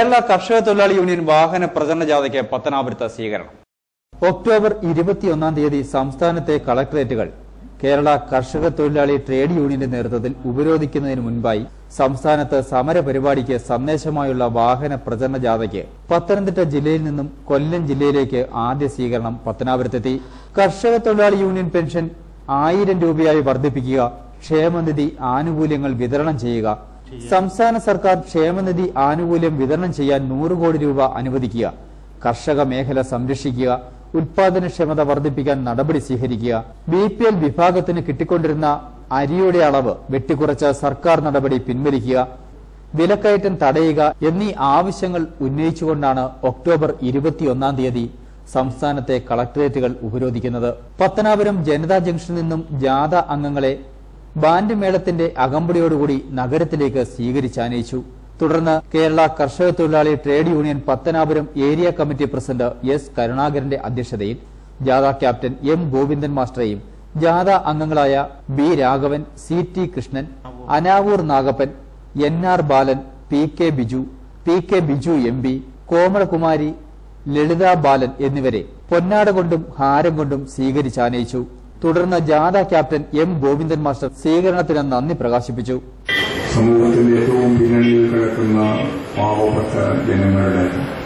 കേരള കർഷക തൊഴിലാളി യൂണിയൻ വാഹന പ്രചരണ ജാഥയ്ക്ക് പത്തനാപുരത്ത് സ്വീകരണം ഒക്ടോബർ ഇരുപത്തിയൊന്നാം തീയതി സംസ്ഥാനത്തെ കളക്ടറേറ്റുകൾ കേരള കർഷക തൊഴിലാളി ട്രേഡ് യൂണിയന്റെ നേതൃത്വത്തിൽ ഉപരോധിക്കുന്നതിന് മുൻപായി സംസ്ഥാനത്ത് സമര പരിപാടിക്ക് സന്ദേശമായുള്ള വാഹന പ്രചരണ ജാഥയ്ക്ക് പത്തനംതിട്ട ജില്ലയിൽ നിന്നും കൊല്ലം ജില്ലയിലേക്ക് ആദ്യ സ്വീകരണം പത്തനാപുരത്തെത്തി കർഷക തൊഴിലാളി യൂണിയൻ പെൻഷൻ ആയിരം രൂപയായി വർദ്ധിപ്പിക്കുക ക്ഷേമനിധി ആനുകൂല്യങ്ങൾ വിതരണം ചെയ്യുക സംസ്ഥാന സർക്കാർ ക്ഷേമനിധി ആനുകൂല്യം വിതരണം ചെയ്യാൻ നൂറ് കോടി രൂപ അനുവദിക്കുക കർഷക മേഖല സംരക്ഷിക്കുക ഉൽപാദനക്ഷമത വർദ്ധിപ്പിക്കാൻ നടപടി സ്വീകരിക്കുക ബി പി എൽ വിഭാഗത്തിന് കിട്ടിക്കൊണ്ടിരുന്ന അരിയുടെ അളവ് വെട്ടിക്കുറച്ച സർക്കാർ നടപടി പിൻവലിക്കുക വിലക്കയറ്റം തടയുക എന്നീ ആവശ്യങ്ങൾ ഉന്നയിച്ചുകൊണ്ടാണ് ഒക്ടോബർ ഇരുപത്തിയൊന്നാം തീയതി സംസ്ഥാനത്തെ കളക്ടറേറ്റുകൾ ഉപരോധിക്കുന്നത് പത്തനാപുരം ജനതാ ജംഗ്ഷനിൽ നിന്നും ജാഥ അംഗങ്ങളെ ബാൻഡ് മേളത്തിന്റെ അകമ്പടിയോടുകൂടി നഗരത്തിലേക്ക് സ്വീകരിച്ചാനയിച്ചു തുടർന്ന് കേരള കർഷക തൊഴിലാളി trade union Pathanapuram area committee president S കരുണാകരന്റെ അധ്യക്ഷതയിൽ ജാഥ ക്യാപ്റ്റൻ എം ഗോവിന്ദൻ മാസ്റ്ററെയും ജാഥ അംഗങ്ങളായ B Raghavan C T Krishnan Anavoor Nagappan N R Balan P K Biju P K Biju M P Komalakumari Lalitha Balan എന്നിവരെ പൊന്നാട കൊണ്ടും ഹാരം കൊണ്ടും സ്വീകരിച്ചാനയിച്ചു തുടർന്ന് ജാഥ ക്യാപ്റ്റൻ എം ഗോവിന്ദൻ മാസ്റ്റർ സ്വീകരണത്തിന് നന്ദി പ്രകാശിപ്പിച്ചു സമൂഹത്തിന്റെ ഏറ്റവും പിന്നണിയിൽ കിടക്കുന്ന പാവപ്പെട്ട ജനങ്ങളുടെ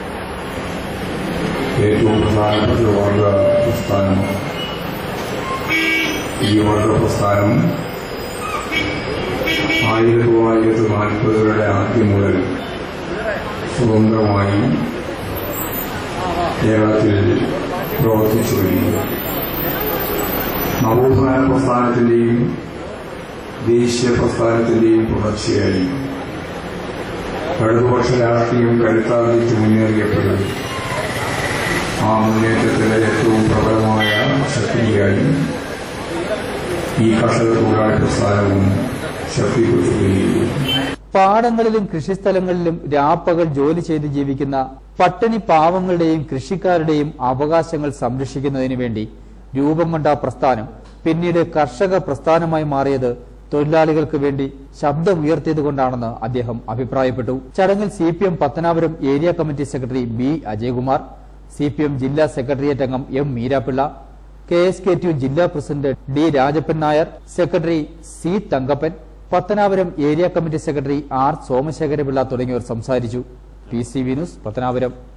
ഏറ്റവും പ്രധാനപ്പെട്ട ഒരു വർഗ പ്രസ്ഥാനമാണ് ഈ വർഗ പ്രസ്ഥാനം ആയിരത്തി തൊള്ളായിരത്തി നാൽപ്പതുകളുടെ ആദ്യം മുതൽ സ്വതന്ത്രമായി കേരളത്തിൽ പ്രവർത്തിച്ചു വരികയാണ് നവോത്ഥാന പ്രസ്ഥാനത്തിന്റെയും ദേശീയ പ്രസ്ഥാനത്തിന്റെയും തുടർച്ചയായി ഇടതുപക്ഷ രാഷ്ട്രീയം കരുത്താർജിച്ച് മുന്നേറിയപ്പോഴും ആ മുന്നേറ്റത്തിലെ ഏറ്റവും പ്രബലമായ ശക്തിയായി ഈ കർഷക തൊഴിലാളി പ്രസ്ഥാനവും ശക്തിപ്പെട്ടുകയും പാടങ്ങളിലും കൃഷിസ്ഥലങ്ങളിലും രാപ്പകൽ ജോലി ചെയ്ത് ജീവിക്കുന്ന പട്ടിണി പാവങ്ങളുടെയും കൃഷിക്കാരുടെയും അവകാശങ്ങൾ സംരക്ഷിക്കുന്നതിന് വേണ്ടി രൂപം കൊണ്ട പ്രസ്ഥാനം പിന്നീട് കർഷക പ്രസ്ഥാനമായി മാറിയത് തൊഴിലാളികൾക്ക് വേണ്ടി ശബ്ദമുയർത്തിയതുകൊണ്ടാണെന്ന് അദ്ദേഹം അഭിപ്രായപ്പെട്ടു ചടങ്ങിൽ C P M Pathanapuram area committee secretary B Ajayakumar C P M ജില്ലാ സെക്രട്ടേറിയറ്റ് അംഗം M Meerapillai K S K T U ജില്ലാ president D Rajappan Nair secretary C Thankappan Pathanapuram area committee secretary R Somasekharapillai തുടങ്ങിയവർ സംസാരിച്ചു P C V news Pathanapuram